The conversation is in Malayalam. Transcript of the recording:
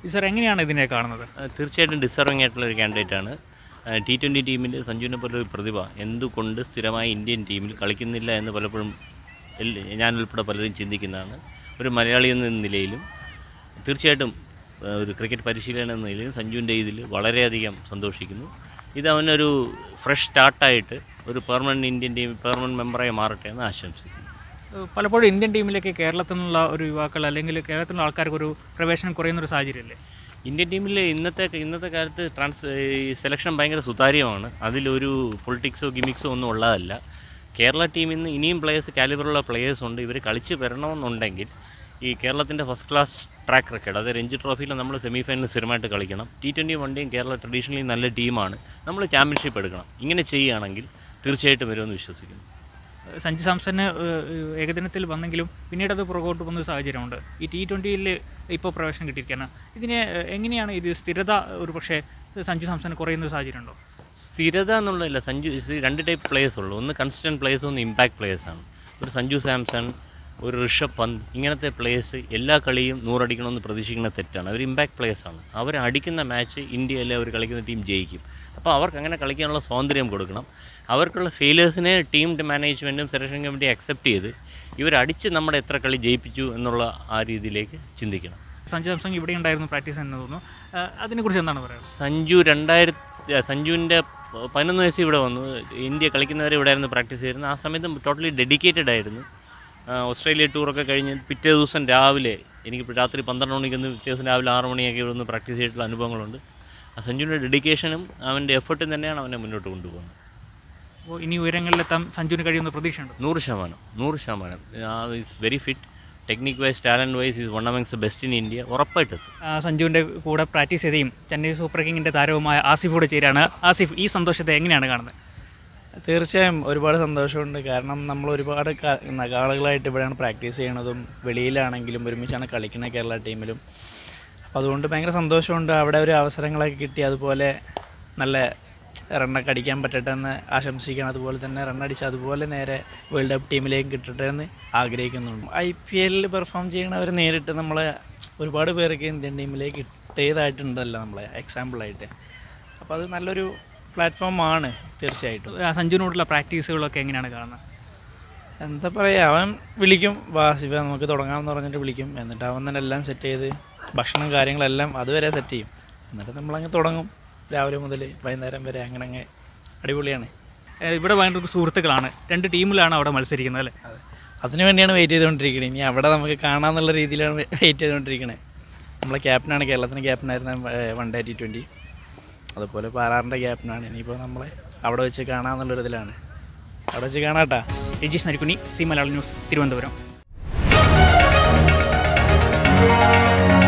സാർ എങ്ങനെയാണ് ഇതിനെ കാണുന്നത് ആ, തീർച്ചയായിട്ടും ഡിസർവിംഗ് ആയിട്ടുള്ള ഒരു കാൻഡിഡേറ്റാണ് ടി ട്വൻ്റി ടീമിൽ സഞ്ജുവിനെ പോലെ ഒരു പ്രതിഭ എന്തുകൊണ്ട് സ്ഥിരമായി ഇന്ത്യൻ ടീമിൽ കളിക്കുന്നില്ല എന്ന് പലപ്പോഴും എല്ല- ഞാൻ ഉൾപ്പെടെ പലരും ചിന്തിക്കുന്നതാണ് ഒരു മലയാളി എന്ന നിലയിലും തീർച്ചയായിട്ടും ആ, ഒരു ക്രിക്കറ്റ് പരിശീലനം എന്ന നിലയിലും സഞ്ജുവിൻ്റെ ഇതിൽ വളരെയധികം സന്തോഷിക്കുന്നു ഇത് അവനൊരു ഫ്രഷ് സ്റ്റാർട്ടായിട്ട് ഒരു പെർമനൻറ്റ് ഇന്ത്യൻ ടീം പെർമനൻറ്റ് മെമ്പറായി മാറട്ടെ എന്ന് ആശംസിക്കുന്നു ഏഹ് പലപ്പോഴും ഇന്ത്യൻ ടീമിലേക്ക് കേരളത്തിൽ നിന്നുള്ള ഒരു യുവാക്കൾ അല്ലെങ്കിൽ കേരളത്തിലുള്ള ആൾക്കാർക്ക് ഒരു പ്രവേശനം കുറയുന്ന ഒരു സാഹചര്യമല്ലേ ഇന്ത്യൻ ടീമിൽ ഇന്നത്തെ ഇന്നത്തെ കാലത്ത് ട്രാൻസ് ഈ സെലക്ഷൻ ഭയങ്കര സുതാര്യമാണ് അതിലൊരു പൊളിറ്റിക്സോ ഗിമിക്സോ ഒന്നും ഉള്ളതല്ല കേരള ടീമിൽ നിന്ന് ഇനിയും പ്ലേയേഴ്സ് കാലിബറുള്ള പ്ലേയേഴ്സ് ഉണ്ട് ഇവർ കളിച്ച് വരണമെന്നുണ്ടെങ്കിൽ ഈ കേരളത്തിൻ്റെ ഫസ്റ്റ് ക്ലാസ് ട്രാക്ക് റെക്കോർഡ് അതായത് രഞ്ജി ട്രോഫിയിൽ നമ്മൾ സെമി ഫൈനൽ സ്ഥിരമായിട്ട് കളിക്കണം ടി ട്വൻ്റി വണ്ടിയും കേരള ട്രഡീഷണലി നല്ല ടീമാണ് നമ്മൾ ചാമ്പ്യൻഷിപ്പ് എടുക്കണം ഇങ്ങനെ ചെയ്യുകയാണെങ്കിൽ തീർച്ചയായിട്ടും വരുമെന്ന് വിശ്വസിക്കുന്നു ഏഹ് സഞ്ജു സാംസന് ഏഹ് ഏകദിനത്തിൽ വന്നെങ്കിലും പിന്നീട് അത് പുറകോട്ട് പോകുന്ന ഒരു സാഹചര്യമുണ്ട് ഈ ടി ട്വൻ്റിയിൽ ഇപ്പോൾ പ്രവേശനം കിട്ടിയിരിക്കുകയാണ് ഇതിനെ ഏഹ് എങ്ങനെയാണ് ഇത് സ്ഥിരത ഒരു പക്ഷേ സഞ്ജു സാംസന് കുറയുന്ന ഒരു സാഹചര്യമുണ്ടോ സ്ഥിരത എന്നുള്ളതല്ല സഞ്ജു ഇത് രണ്ട് ടൈപ്പ് പ്ലേയേഴ്സ് ഉള്ളൂ ഒന്ന് കൺസ്റ്റൻറ്റ് പ്ലേയേഴ്സ് ഒന്ന് ഇമ്പാക്ട് പ്ലേയേഴ്സാണ് ഒരു സഞ്ജു സാംസൺ ഒരു ഋഷഭ് പന്ത് ഇങ്ങനത്തെ പ്ലേയേഴ്സ് എല്ലാ കളിയും നൂറടിക്കണമെന്ന് പ്രതീക്ഷിക്കുന്ന തെറ്റാണ് അവർ ഇമ്പാക്ട് പ്ലേയേഴ്സാണ് അവർ അടിക്കുന്ന മാച്ച് ഇന്ത്യയിലെ അവർ കളിക്കുന്ന ടീം ജയിക്കും അപ്പോൾ അവർക്ക് അങ്ങനെ കളിക്കാനുള്ള സ്വാതന്ത്ര്യം കൊടുക്കണം അവർക്കുള്ള ഫെയിലേഴ്സിനെ ടീം മാനേജ്മെൻറ്റും സെലക്ഷൻ കമ്മിറ്റി അക്സെപ്റ്റ് ചെയ്ത് ഇവരടിച്ച് നമ്മുടെ എത്ര കളി ജയിപ്പിച്ചു എന്നുള്ള ആ രീതിയിലേക്ക് ചിന്തിക്കണം സഞ്ജു സാംസൺ ഇവിടെ ഉണ്ടായിരുന്നു പ്രാക്ടീസ് എന്ന് തോന്നുന്നു ഏഹ് അതിനെക്കുറിച്ച് എന്താണ് പറയുക സഞ്ജു രണ്ടായിരത്തി സഞ്ജുവിൻ്റെ പതിനൊന്ന് വയസ്സ് ഇവിടെ വന്നു ഇന്ത്യ കളിക്കുന്നവരെ ഇവിടെ ആയിരുന്നു പ്രാക്ടീസ് ചെയ്യുന്നത് ആ സമയത്ത് ടോട്ടലി ഡെഡിക്കേറ്റഡ് ആയിരുന്നു ആ, ഓസ്ട്രേലിയ ടൂറൊക്കെ കഴിഞ്ഞ് പിറ്റേ ദിവസം രാവിലെ എനിക്ക് രാത്രി പന്ത്രണ്ട് മണിക്കൊന്ന് പിറ്റേ ദിവസം രാവിലെ ആറ് മണിയൊക്കെ ഇവിടെ നിന്ന് പ്രാക്ടീസ് ചെയ്തിട്ടുള്ള അനുഭവങ്ങളുണ്ട് ആ സഞ്ജുവിൻ്റെ ഡെഡിക്കേഷനും അവൻ്റെ എഫർട്ടും തന്നെയാണ് അവനെ മുന്നോട്ട് കൊണ്ടുപോകുന്നത് അപ്പോൾ ഇനി ഉയരങ്ങളിലെത്താൻ സഞ്ജുവിന് കഴിയുന്ന പ്രതീക്ഷയുണ്ട് നൂറ് ശതമാനം നൂറ് ശതമാനം is very fit technique wise talent wise is one amongst the best in India ഉറപ്പായിട്ടെത്തും ആ, സഞ്ജുവിൻ്റെ കൂടെ പ്രാക്ടീസ് ചെയ്തയും ചെന്നൈ സൂപ്പർ കിങ്ങിൻ്റെ താരവുമായ ആസിഫോട് ചേരാണ് ആസിഫ് ഈ സന്തോഷത്തെ എങ്ങനെയാണ് കാണുന്നത് തീർച്ചയായും ഒരുപാട് സന്തോഷമുണ്ട് കാരണം നമ്മൾ ഒരുപാട് കാ- നാളുകളായിട്ട് ഇവിടെയാണ് പ്രാക്ടീസ് ചെയ്യണതും വെളിയിലാണെങ്കിലും ഒരുമിച്ചാണ് കളിക്കുന്നത് കേരള ടീമിലും അപ്പോൾ അതുകൊണ്ട് ഭയങ്കര സന്തോഷമുണ്ട് അവിടെ ഒരു അവസരങ്ങളൊക്കെ കിട്ടി അതുപോലെ നല്ല റണ്ണൊക്കെ അടിക്കാൻ പറ്റട്ടെ എന്ന് ആശംസിക്കണം അതുപോലെ തന്നെ റണ്ണടിച്ച് അതുപോലെ നേരെ വേൾഡ് കപ്പ് ടീമിലേക്ക് കിട്ടട്ടെ എന്ന് ആഗ്രഹിക്കുന്നുണ്ട് ഐ പി എല്ലിൽ പെർഫോം ചെയ്യണവർ നേരിട്ട് നമ്മളെ ഒരുപാട് പേർക്ക് ഇന്ത്യൻ ടീമിലേക്ക് കിട്ടിയതായിട്ടുണ്ടല്ലോ നമ്മളെ എക്സാമ്പിളായിട്ട് അപ്പോൾ അത് നല്ലൊരു പ്ലാറ്റ്ഫോമാണ് തീർച്ചയായിട്ടും ആ, സഞ്ജുവിനോടുള്ള പ്രാക്ടീസുകളൊക്കെ എങ്ങനെയാണ് കാണുന്നത് എന്താ പറയുക അവൻ വിളിക്കും വാ ശിവ നമുക്ക് തുടങ്ങാമെന്ന് പറഞ്ഞിട്ട് വിളിക്കും എന്നിട്ട് അവൻ തന്നെ എല്ലാം സെറ്റ് ചെയ്ത് ഭക്ഷണം കാര്യങ്ങളെല്ലാം അതുവരെ സെറ്റ് ചെയ്യും എന്നിട്ട് നമ്മളങ്ങ് തുടങ്ങും രാവിലെ മുതൽ വൈകുന്നേരം വരെ അങ്ങനെ അങ്ങ് അടിപൊളിയാണ് ഏ, ഇവിടെ ഭയങ്കര സുഹൃത്തുക്കളാണ് രണ്ട് ടീമിലാണ് അവിടെ മത്സരിക്കുന്നത് അല്ലേ അതിനു വേണ്ടിയാണ് വെയിറ്റ് ചെയ്തുകൊണ്ടിരിക്കുന്നത് ഇനി അവിടെ നമുക്ക് കാണാമെന്നുള്ള രീതിയിലാണ് വെയിറ്റ് ചെയ്തുകൊണ്ടിരിക്കുന്നത് നമ്മളെ ക്യാപ്റ്റനാണ് കേരളത്തിന് ക്യാപ്റ്റനായിരുന്ന വൺ ഡേ ടി ട്വൻറ്റി അതുപോലെ പാലാറിൻ്റെ ക്യാപ്റ്റനാണ് ഇനിയിപ്പോൾ നമ്മളെ അവിടെ വെച്ച് കാണാമെന്നുള്ളൊരു ഇതിലാണ് അവിടെ വെച്ച് കാണാട്ടാ രജീഷ് നരിക്കുനി സി മലയാളം ന്യൂസ് തിരുവനന്തപുരം